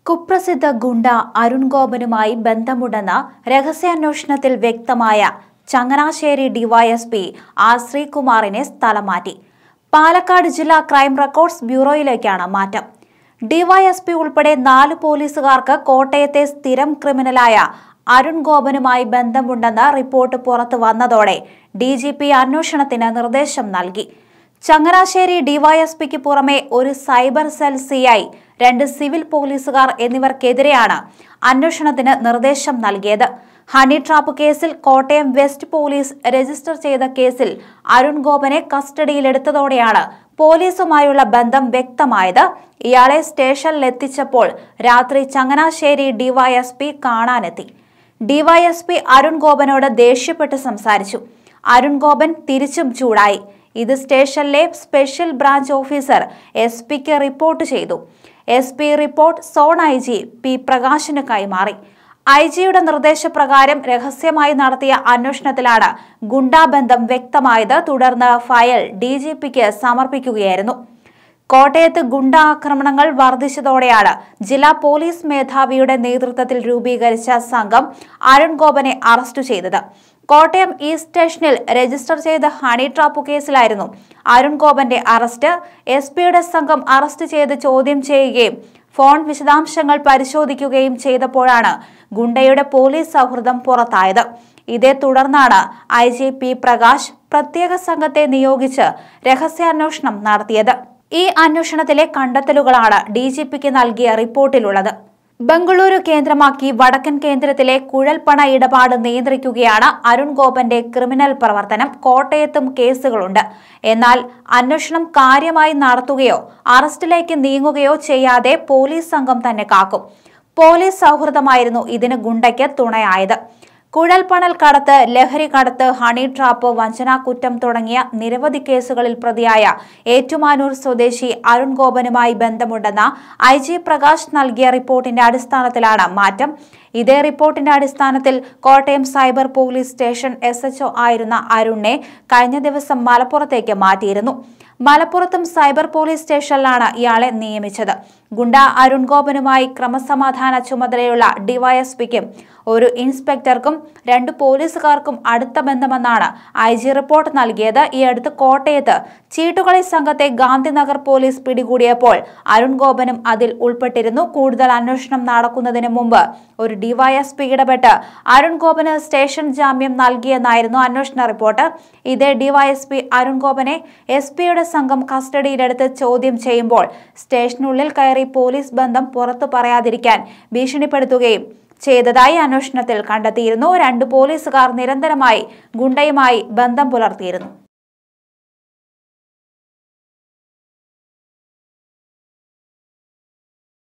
കുപ്രസിദ്ധ ഗുണ്ട അരുൺ ഗോപനുമായി ബന്ധമുണ്ടെന്ന് രഹസ്യാന്വേഷണത്തിൽ വ്യക്തമായ ചങ്ങനാശ്ശേരി ഡിവൈഎസ്പി ആർ ശ്രീകുമാറിനെ സ്ഥലം മാറ്റി പാലക്കാട് ജില്ലാ ക്രൈം റെക്കോർഡ്സ് ബ്യൂറോയിലേക്കാണ് മാറ്റം ഡിവൈഎസ്പി ഉൾപ്പെടെ നാല് പോലീസുകാർക്ക് കോട്ടയത്തെ സ്ഥിരം ക്രിമിനലായ അരുൺ ഗോപനുമായി ബന്ധമുണ്ടെന്ന് റിപ്പോർട്ട് പുറത്തു വന്നതോടെ ഡി ജി പി അന്വേഷണത്തിന് നിർദ്ദേശം നൽകി ചങ്ങനാശ്ശേരി ഡിവൈഎസ്പിക്ക് പുറമെ ഒരു സൈബർ സെൽ സിഐ രണ്ട് സിവിൽ പോലീസുകാർ എന്നിവർക്കെതിരെയാണ് അന്വേഷണത്തിന് നിർദ്ദേശം നൽകിയത് ഹണി ട്രാപ്പ് കേസിൽ കോട്ടയം വെസ്റ്റ് പോലീസ് രജിസ്റ്റർ ചെയ്ത കേസിൽ അരുൺ ഗോപനെ കസ്റ്റഡിയിലെടുത്തതോടെയാണ് പോലീസുമായുള്ള ബന്ധം വ്യക്തമായത് ഇയാളെ സ്റ്റേഷനിലെത്തിച്ചപ്പോൾ രാത്രി ചങ്ങനാശ്ശേരി ഡിവൈഎസ്പി കാണാനെത്തി ഡിവൈഎസ്പി അരുൺ ഗോപനോട് ദേഷ്യപ്പെട്ട് സംസാരിച്ചു അരുൺ ഗോപൻ തിരിച്ചും ചൂടായി ഇത് സ്റ്റേഷനിലെ സ്പെഷ്യൽ ബ്രാഞ്ച് ഓഫീസർ എസ് പിക്ക് റിപ്പോർട്ട് ചെയ്തു S P report zone I G P പ്രകാശിന് കൈമാറി ഐ ജിയുടെ നിർദ്ദേശപ്രകാരം രഹസ്യമായി നടത്തിയ അന്വേഷണത്തിലാണ് ഗുണ്ടാബന്ധം വ്യക്തമായത് തുടർന്ന് ഫയൽ ഡി ജി പിക്ക് സമർപ്പിക്കുകയായിരുന്നു കോട്ടയത്ത് ഗുണ്ട ആക്രമണങ്ങൾ വർദ്ധിച്ചതോടെയാണ് ജില്ലാ പോലീസ് മേധാവിയുടെ നേതൃത്വത്തിൽ രൂപീകരിച്ച സംഘം അരുൺ ഗോപനെ അറസ്റ്റ് ചെയ്തത് കോട്ടയം ഈസ്റ്റ് സ്റ്റേഷനിൽ രജിസ്റ്റർ ചെയ്ത ഹണി ട്രാപ്പ് കേസിലായിരുന്നു അരുൺ ഗോപന്റെ അറസ്റ്റ് എസ് പിയുടെ സംഘം അറസ്റ്റ് ചെയ്ത് ചോദ്യം ചെയ്യുകയും ഫോൺ വിശദാംശങ്ങൾ പരിശോധിക്കുകയും ചെയ്തപ്പോഴാണ് ഗുണ്ടയുടെ പോലീസ് സൗഹൃദം പുറത്തായത് ഇതേ തുടർന്നാണ് ഐ ജി പി പ്രകാശ് പ്രത്യേക സംഘത്തെ നിയോഗിച്ച് രഹസ്യാന്വേഷണം നടത്തിയത് ഈ അന്വേഷണത്തിലെ കണ്ടെത്തലുകളാണ് ഡി ജി പിക്ക് നൽകിയ റിപ്പോർട്ടിലുള്ളത് ബംഗളൂരു കേന്ദ്രമാക്കി വടക്കൻ കേന്ദ്രത്തിലെ കുഴൽപ്പണ ഇടപാട് നിയന്ത്രിക്കുകയാണ് അരുൺ ഗോപന്റെ ക്രിമിനൽ പ്രവർത്തനം കോട്ടയത്തും കേസുകളുണ്ട് എന്നാൽ അന്വേഷണം കാര്യമായി നടത്തുകയോ അറസ്റ്റിലേക്ക് നീങ്ങുകയോ ചെയ്യാതെ പോലീസ് സംഘം തന്നെ കാക്കും പോലീസ് സൗഹൃദമായിരുന്നു ഇതിന് ഗുണ്ടയ്ക്ക് തുണയായത് കുഴൽപ്പണൽ കടത്ത് ലഹരി കടത്ത് ഹണി ട്രാപ്പ് വഞ്ചനാക്കുറ്റം തുടങ്ങിയ നിരവധി കേസുകളിൽ പ്രതിയായ ഏറ്റുമാനൂർ സ്വദേശി അരുൺ ഗോപനുമായി ബന്ധമുണ്ടെന്ന ഐ ജി പ്രകാശ് നൽകിയ റിപ്പോർട്ടിന്റെ അടിസ്ഥാനത്തിലാണ് മാറ്റം ഇതേ റിപ്പോർട്ടിന്റെ അടിസ്ഥാനത്തിൽ Kottayam cyber police station S H O ആയിരുന്ന അരുണിനെ കഴിഞ്ഞ ദിവസം മലപ്പുറത്തേക്ക് മാറ്റിയിരുന്നു മലപ്പുറത്തും സൈബർ പോലീസ് സ്റ്റേഷനിലാണ് ഇയാളെ നിയമിച്ചത് ഗുണ്ട അരുൺ ഗോപനുമായി ക്രമസമാധാന ചുമതലയുള്ള ഡിവൈഎസ്പിക്കും ഒരു ഇൻസ്പെക്ടർക്കും രണ്ട് പോലീസുകാർക്കും അടുത്ത ബന്ധമെന്നാണ് ഐ ജി റിപ്പോർട്ട് നൽകിയത് ഈ അടുത്ത് കോട്ടയത്ത് ചീട്ടുകളി സംഘത്തെ ഗാന്ധിനഗർ പോലീസ് പിടികൂടിയപ്പോൾ അരുൺ ഗോപനും അതിൽ ഉൾപ്പെട്ടിരുന്നു കൂടുതൽ അന്വേഷണം നടക്കുന്നതിന് മുമ്പ് ഒരു ഡിവൈഎസ്പി ഇടപെട്ട് അരുൺ ഗോപന് സ്റ്റേഷൻ ജാമ്യം നൽകിയെന്നായിരുന്നു അന്വേഷണ റിപ്പോർട്ട് ഇതേ ഡിവൈഎസ്പി അരുൺ ഗോപനെ എസ് പിയുടെ സംഘം കസ്റ്റഡിയിലെടുത്ത് ചോദ്യം ചെയ്യുമ്പോൾ സ്റ്റേഷനുള്ളിൽ കയറി പോലീസ് ബന്ധം പുറത്തു പറയാതിരിക്കാൻ ഭീഷണിപ്പെടുത്തുകയും ചെയ്തതായി അന്വേഷണത്തിൽ കണ്ടെത്തിയിരുന്നു രണ്ട് പോലീസുകാർ നിരന്തരമായി ഗുണ്ടയുമായി ബന്ധം പുലർത്തിയിരുന്നു